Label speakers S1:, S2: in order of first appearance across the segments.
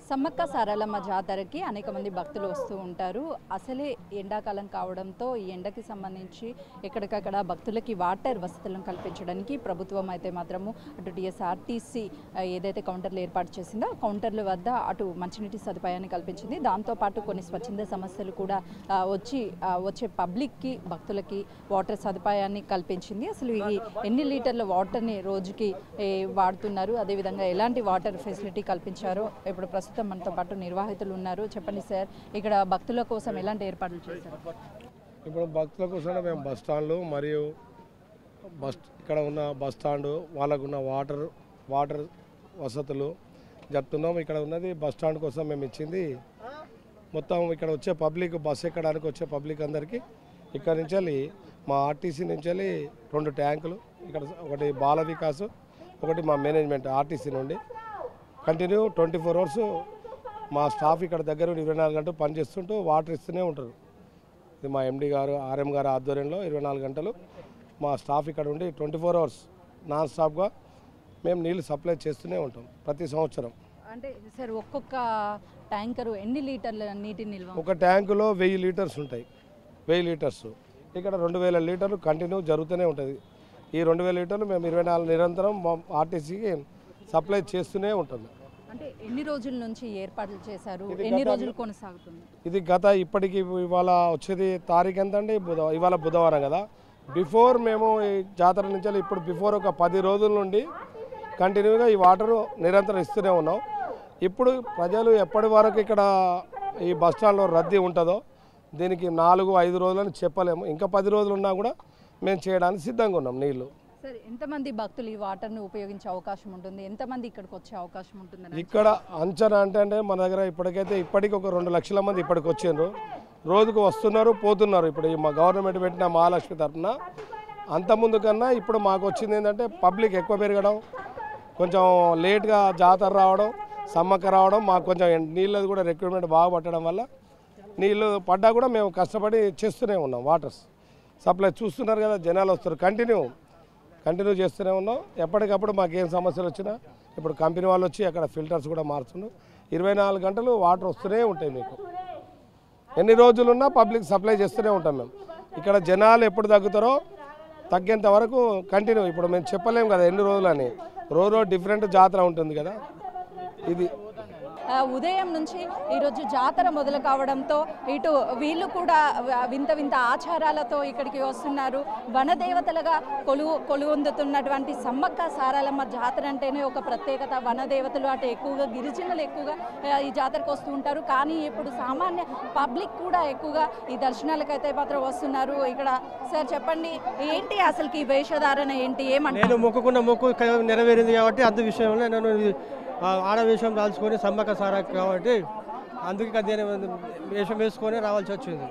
S1: సమ్మక్క సారలమ్మ జాతరకి అనేక మంది భక్తులు వస్తూ ఉంటారు అసలే ఎండాకాలం కావడంతో ఈ ఎండకి సంబంధించి ఎక్కడికక్కడ భక్తులకి వాటర్ వసతులను కల్పించడానికి ప్రభుత్వం అయితే మాత్రము అటు టీఎస్ఆర్టీసీ ఏదైతే కౌంటర్లు ఏర్పాటు చేసిందో ఆ కౌంటర్ల వద్ద అటు మంచినీటి సదుపాయాన్ని కల్పించింది దాంతోపాటు కొన్ని స్వచ్ఛంద సమస్యలు కూడా ఆ, వచ్చి ఆ, వచ్చే పబ్లిక్కి భక్తులకి వాటర్ సదుపాయాన్ని కల్పించింది అసలు ఈ ఎన్ని లీటర్ల వాటర్ని రోజుకి ఏ, వాడుతున్నారు అదేవిధంగా ఎలాంటి వాటర్ ఫెసిలిటీ కల్పించారో ఇప్పుడు ప్రస్తుతం మనతో పాటు నిర్వాహితులు ఉన్నారు చెప్పండి సార్ ఇక్కడ భక్తుల కోసం ఎలాంటి ఏర్పాట్లు చేశారు
S2: ఇప్పుడు భక్తుల కోసం మేము బస్ స్టాండ్లు మరియు బస్ ఇక్కడ ఉన్న బస్ స్టాండ్ వాళ్ళకున్న వాటర్ వాటర్ వసతులు జరుపుతున్నాం ఇక్కడ ఉన్నది బస్ స్టాండ్ కోసం మేము ఇచ్చింది మొత్తం ఇక్కడ వచ్చే పబ్లిక్ బస్ ఎక్కడానికి వచ్చే పబ్లిక్ అందరికీ ఇక్కడ నుంచి వెళ్ళి మా ఆర్టీసీ నుంచి వెళ్ళి రెండు ట్యాంకులు ఇక్కడ ఒకటి బాల వికాస్ ఒకటి మా మేనేజ్మెంట్ ఆర్టీసీ నుండి కంటిన్యూ ట్వంటీ ఫోర్ అవర్స్ మా స్టాఫ్ ఇక్కడ దగ్గర ఉండి ఇరవై నాలుగు గంటలు పనిచేస్తుంటూ వాటర్ ఇస్తూనే ఉంటారు ఇది మా ఎండి గారు ఆర్ఎం గారు ఆధ్వర్యంలో ఇరవై నాలుగు గంటలు మా స్టాఫ్ ఇక్కడ ఉండి ట్వంటీ ఫోర్ అవర్స్ నాన్ స్టాప్గా మేము నీళ్లు సప్లై చేస్తూనే ఉంటాం ప్రతి సంవత్సరం
S1: అంటే సార్ ఒక్కొక్క ట్యాంకరు ఎన్ని లీటర్ల నీటి నిల్వ
S2: ఒక ట్యాంకులో వెయ్యి లీటర్స్ ఉంటాయి వెయ్యి లీటర్స్ ఇక్కడ రెండు వేల లీటర్లు కంటిన్యూ జరుగుతూనే ఉంటుంది ఈ రెండు వేల లీటర్లు మేము ఇరవై నాలుగు నిరంతరం మా ఆర్టీసీకి సప్లై చేస్తూనే ఉంటుంది
S1: అంటే ఎన్ని రోజుల నుంచి ఏర్పాట్లు చేశారు ఎన్ని రోజులు కొనసాగుతుంది
S2: ఇది గత ఇప్పటికి ఇవాళ వచ్చేది తారీఖు ఎంత అండి బుధ ఇవాళ బుధవారం కదా బిఫోర్ మేము ఈ జాతర నుంచి వెళ్ళి ఇప్పుడు బిఫోర్ ఒక పది రోజుల నుండి కంటిన్యూగా ఈ వాటర్ నిరంతరం ఇస్తూనే ఉన్నాం ఇప్పుడు ప్రజలు ఎప్పటి వరకు ఇక్కడ ఈ బస్ స్టాండ్లో రద్దీ ఉంటుందో దీనికి నాలుగు ఐదు రోజులని చెప్పలేము ఇంకా పది రోజులు ఉన్నా కూడా మేము చేయడానికి సిద్ధంగా ఉన్నాం నీళ్లు
S1: సార్ ఎంతమంది భక్తులు ఈ వాటర్ని ఉపయోగించే అవకాశం ఉంటుంది ఎంతమంది ఇక్కడికి వచ్చే అవకాశం ఉంటుందని
S2: ఇక్కడ అంచనా అంటే అంటే మన దగ్గర ఇప్పటికైతే ఇప్పటికి ఒక రెండు లక్షల మంది ఇప్పటికి వచ్చిండ్రు రోజుకు వస్తున్నారు పోతున్నారు ఇప్పుడు ఈ మా గవర్నమెంట్ పెట్టిన మహాలక్ష్మి తరఫున అంత ముందు కన్నా ఇప్పుడు మాకు వచ్చింది ఏంటంటే పబ్లిక్ ఎక్కువ పెరగడం కొంచెం లేట్గా జాతర రావడం సమ్మక్క రావడం మాకు కొంచెం నీళ్ళది కూడా రిక్రూట్మెంట్ బాగా పట్టడం వల్ల నీళ్ళు పడ్డా కూడా మేము కష్టపడి చేస్తూనే ఉన్నాం వాటర్స్ సప్లై చూస్తున్నారు కదా జనాలు వస్తారు కంటిన్యూ కంటిన్యూ చేస్తూనే ఉన్నాం ఎప్పటికప్పుడు మాకు ఏం సమస్యలు వచ్చినా ఇప్పుడు కంపెనీ వాళ్ళు వచ్చి అక్కడ ఫిల్టర్స్ కూడా మారుతున్నారు ఇరవై నాలుగు గంటలు వాటర్ వస్తూనే ఉంటాయి మీకు ఎన్ని రోజులున్నా పబ్లిక్ సప్లై చేస్తూనే ఉంటాం మేము ఇక్కడ జనాలు ఎప్పుడు తగ్గుతారో తగ్గేంత వరకు కంటిన్యూ ఇప్పుడు మేము చెప్పలేము కదా ఎన్ని రోజులని రోజు రోజు డిఫరెంట్ జాతర ఉంటుంది కదా ఇది
S1: ఆ, ఉదయం నుంచి ఈరోజు జాతర మొదలు కావడంతో ఇటు వీళ్ళు కూడా వ- వింత వింత ఆచారాలతో ఇక్కడికి వస్తున్నారు వనదేవతలుగా కొలువు కొలువొందుతున్నటువంటి సమ్మక్క సారాలమ్మ జాతర అంటేనే ఒక ప్రత్యేకత వనదేవతలు అటు ఎక్కువగా గిరిజనులు ఎక్కువగా ఆ, ఈ జాతరకు వస్తూ ఉంటారు కానీ ఇప్పుడు సామాన్య పబ్లిక్ కూడా ఎక్కువగా ఈ దర్శనాలకైతే మాత్రం వస్తున్నారు ఇక్కడ సార్ చెప్పండి ఏంటి అసలుకి ఈ వేషధారణ ఏంటి ఏమంటారు
S3: నేను మొక్కుకున్న మొక్కు క- నెరవేరింది కాబట్టి అందు విషయంలో నేను ఇది, ఆ, ఆడ వేషం దాల్చుకొని సమ్మక్క సారా కాబట్టి అందుకే కదా నేను వేషం వేసుకొని రావాల్సి వచ్చింది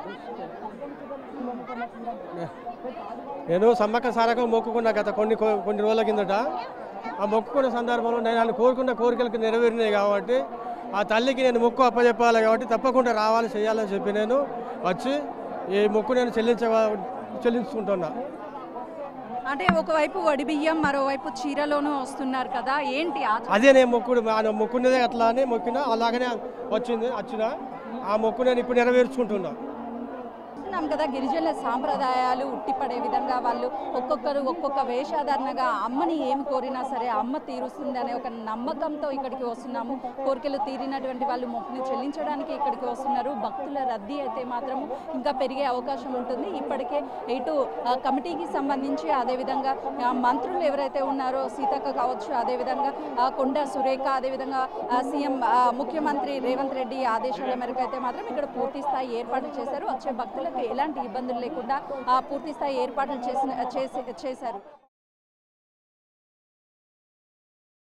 S3: నేను సమ్మక్క సారకు మొక్కుకున్న గత కొన్ని కో- కొన్ని రోజుల కిందట ఆ మొక్కుకున్న సందర్భంలో నేను ఆయన కోరుకున్న కోరికలకు నెరవేరినాయి కాబట్టి ఆ తల్లికి నేను మొక్కు అప్పచెప్పాలి కాబట్టి తప్పకుండా రావాలి చేయాలని చెప్పి నేను వచ్చి ఈ మొక్కు నేను చెల్లించ చెల్లించుకుంటున్నా
S1: అంటే ఒకవైపు వడి బియ్యం మరోవైపు చీరలోనూ వస్తున్నారు కదా ఏంటి ఆచారం
S3: అదే నేను మొక్కుడు ఆయన మొక్కున్నదే అట్లా అని మొక్కిన అలాగనే వచ్చింది వచ్చిన ఆ మొక్కు నేను ఇప్పుడు నెరవేర్చుకుంటున్నా
S1: చూస్తున్నాం కదా గిరిజనుల సాంప్రదాయాలు ఉట్టిపడే విధంగా వాళ్ళు ఒక్కొక్కరు ఒక్కొక్క వేషధారణగా అమ్మని ఏమి కోరినా సరే అమ్మ తీరుస్తుంది అనే ఒక నమ్మకంతో ఇక్కడికి వస్తున్నాము కోరికలు తీరినటువంటి వాళ్ళు మొక్కుని చెల్లించడానికి ఇక్కడికి వస్తున్నారు భక్తుల రద్దీ అయితే మాత్రము ఇంకా పెరిగే అవకాశం ఉంటుంది ఇప్పటికే ఇటు ఆ, కమిటీకి సంబంధించి అదేవిధంగా ఆ, మంత్రులు ఎవరైతే ఉన్నారో సీతక్క కావచ్చు అదేవిధంగా ఆ, కొండ సురేఖ అదేవిధంగా ఆ, సీఎం ఆ, ముఖ్యమంత్రి రేవంత్ రెడ్డి ఆదేశాల మేరకు అయితే మాత్రం ఇక్కడ పూర్తి స్థాయి ఏర్పాట్లు చేశారు వచ్చే భక్తులకు ఎలాంటి ఇబ్బందులు లేకుండా ఆ, పూర్తి స్థాయి ఏర్పాట్లు చేసిన చేసి చేశారు